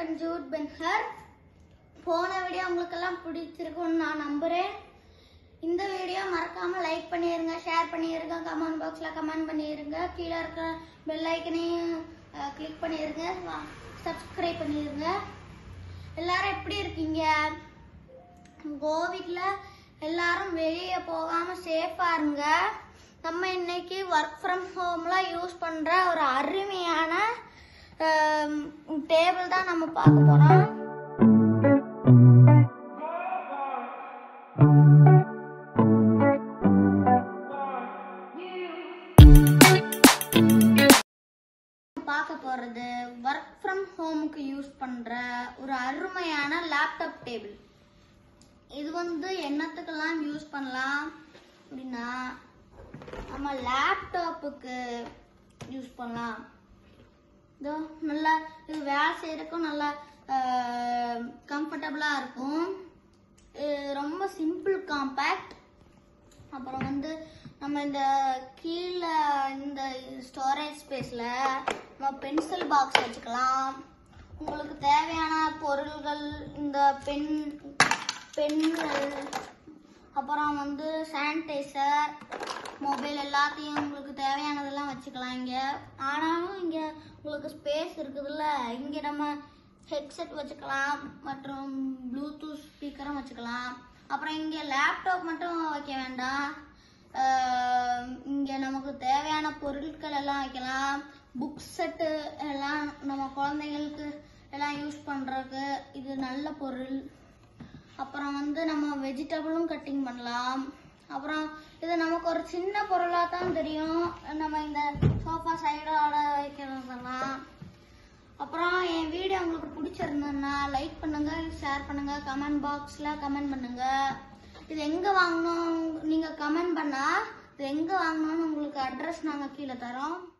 பஞ்சூட் Benhur போன video உங்களுக்கெல்லாம் பிடிச்சிருக்கும்னு நான் நம்புறேன் இந்த வீடியோ மறக்காம லைக் பண்ணிருங்க ஷேர் பண்ணிருங்க கமெண்ட் பாக்ஸ்ல கமெண்ட் பண்ணிருங்க கீழே இருக்க பெல் ஐக்கனையும் கிளிக் பண்ணிருங்க சப்ஸ்கிரைப் பண்ணிருங்க எல்லாரும் எப்படி இருக்கீங்க கோவிட்ல எல்லாரும் வெளியே போகாம சேஃபா இருங்க நம்ம இன்னைக்கு ஒர்க் ஃப்ரம் ஹோம்ல யூஸ் பண்ற ஒரு அருமையான டேபிள் தான் நம்ம பார்க்க போறோம் பார்க்க போறது ஒர்க் ஃப்ரம் ஹோமுக்கு யூஸ் பண்ற ஒரு அருமையான லேப்டாப் டேபிள் இது வந்து என்னத்துக்கெல்லாம் யூஸ் பண்ணலாம் அப்படின்னா நம்ம லேப்டாப்புக்கு யூஸ் பண்ணலாம் இதோ நல்லா இது வேலை செய்யறதுக்கும் நல்லா கம்ஃபர்டபுளாக இருக்கும் இது ரொம்ப சிம்பிள் காம்பேக்ட் அப்புறம் வந்து நம்ம இந்த கீழே இந்த ஸ்டோரேஜ் ஸ்பேஸில் நம்ம பென்சில் பாக்ஸ் வச்சுக்கலாம் உங்களுக்கு தேவையான பொருள்கள் இந்த பென் பென்கள் அப்புறம் வந்து சானிடைசர் மொபைல் எல்லாத்தையும் உங்களுக்கு தேவையானதெல்லாம் வச்சுக்கலாம் இங்கே ஆனாலும் இங்கே உங்களுக்கு ஸ்பேஸ் இருக்குதுல்ல இங்கே நம்ம ஹெட்செட் வச்சுக்கலாம் மற்றும் ப்ளூடூத் ஸ்பீக்கரும் வச்சுக்கலாம் அப்புறம் இங்கே லேப்டாப் மட்டும் வைக்க வேண்டாம் ஆஹ் இங்கே நமக்கு தேவையான பொருட்கள் எல்லாம் வைக்கலாம் புக் செட்டு எல்லாம் நம்ம குழந்தைங்களுக்கு எல்லாம் யூஸ் பண்ணுறதுக்கு இது நல்ல பொருள் அப்புறம் வந்து நம்ம வெஜிடபிளும் கட்டிங் பண்ணலாம் அப்புறம் இது நமக்கு ஒரு சின்ன பொருளாக தான் தெரியும் நம்ம இந்த சோஃபா சைடோட வைக்கிறதெல்லாம் அப்புறம் என் வீடியோ உங்களுக்கு பிடிச்சிருந்ததுன்னா லைக் பண்ணுங்க ஷேர் பண்ணுங்க கமெண்ட் பாக்ஸில் கமெண்ட் பண்ணுங்க இது எங்கே வாங்கணும் நீங்கள் கமெண்ட் பண்ணால் இது எங்கே வாங்கணும்னு உங்களுக்கு அட்ரஸ் நாங்கள் கீழே தரோம்